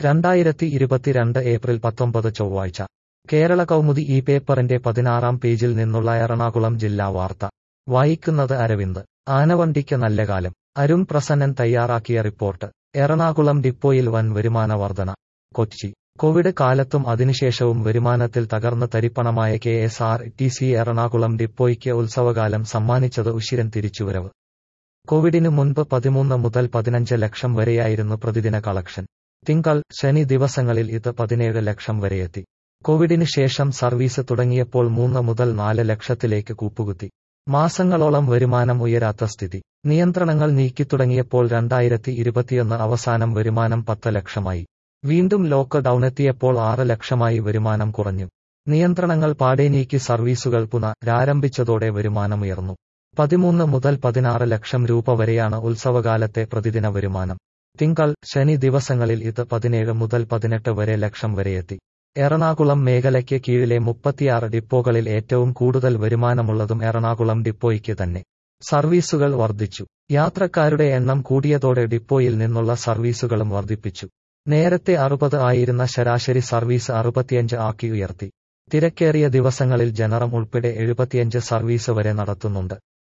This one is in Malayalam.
രണ്ടായിരത്തി ഇരുപത്തിരണ്ട് ഏപ്രിൽ പത്തൊമ്പത് ചൊവ്വാഴ്ച കേരള കൗമുദി ഈ പേപ്പറിന്റെ പതിനാറാം പേജിൽ നിന്നുള്ള എറണാകുളം ജില്ലാ വാർത്ത വായിക്കുന്നത് അരവിന്ദ് ആനവണ്ടിക്ക് നല്ല കാലം അരുൺ പ്രസന്നൻ തയ്യാറാക്കിയ റിപ്പോർട്ട് എറണാകുളം ഡിപ്പോയിൽ വൻ വരുമാന വർധന കൊച്ചി കോവിഡ് കാലത്തും അതിനുശേഷവും വരുമാനത്തിൽ തകർന്ന് തരിപ്പണമായ K S R T C Ernakulam ഡിപ്പോയ്ക്ക് ഉത്സവകാലം സമ്മാനിച്ചത് ഉശിരൻ തിരിച്ചുവരവ് കോവിഡിനു മുൻപ് പതിമൂന്ന് മുതൽ പതിനഞ്ച് ലക്ഷം വരെയായിരുന്നു പ്രതിദിന കളക്ഷൻ തിങ്കൾ ശനി ദിവസങ്ങളിൽ ഇത് പതിനേഴ് ലക്ഷം വരെയെത്തി കോവിഡിന് ശേഷം സർവീസ് തുടങ്ങിയപ്പോൾ മൂന്ന് മുതൽ നാല് ലക്ഷത്തിലേക്ക് കൂപ്പുകുത്തി മാസങ്ങളോളം വരുമാനം ഉയരാത്ത സ്ഥിതി നിയന്ത്രണങ്ങൾ നീക്കിത്തുടങ്ങിയപ്പോൾ രണ്ടായിരത്തി ഇരുപത്തിയൊന്ന് അവസാനം വരുമാനം പത്ത് ലക്ഷമായി വീണ്ടും ലോക്ക് ഡൌണെത്തിയപ്പോൾ ആറ് ലക്ഷമായി വരുമാനം കുറഞ്ഞു നിയന്ത്രണങ്ങൾ പാടെ നീക്കി സർവീസുകൾ പുനരാരംഭിച്ചതോടെ വരുമാനമുയർന്നു പതിമൂന്ന് മുതൽ പതിനാറ് ലക്ഷം രൂപ വരെയാണ് ഉത്സവകാലത്തെ പ്രതിദിന വരുമാനം തിങ്കൾ ശനി ദിവസങ്ങളിൽ ഇത് പതിനേഴ് മുതൽ പതിനെട്ട് വരെ ലക്ഷം വരെയെത്തി എറണാകുളം മേഖലയ്ക്ക് കീഴിലെ മുപ്പത്തിയാറ് ഡിപ്പോകളിൽ ഏറ്റവും കൂടുതൽ വരുമാനമുള്ളതും എറണാകുളം ഡിപ്പോയ്ക്ക് തന്നെ സർവീസുകൾ വർദ്ധിച്ചു യാത്രക്കാരുടെ എണ്ണം കൂടിയതോടെ ഡിപ്പോയിൽ നിന്നുള്ള സർവീസുകളും വർദ്ധിപ്പിച്ചു നേരത്തെ അറുപത് ആയിരുന്ന ശരാശരി സർവീസ് അറുപത്തിയഞ്ച് ആക്കി ഉയർത്തി തിരക്കേറിയ ദിവസങ്ങളിൽ ജനറം ഉൾപ്പെടെ എഴുപത്തിയഞ്ച് സർവീസ് വരെ നടത്തുന്നുണ്ട്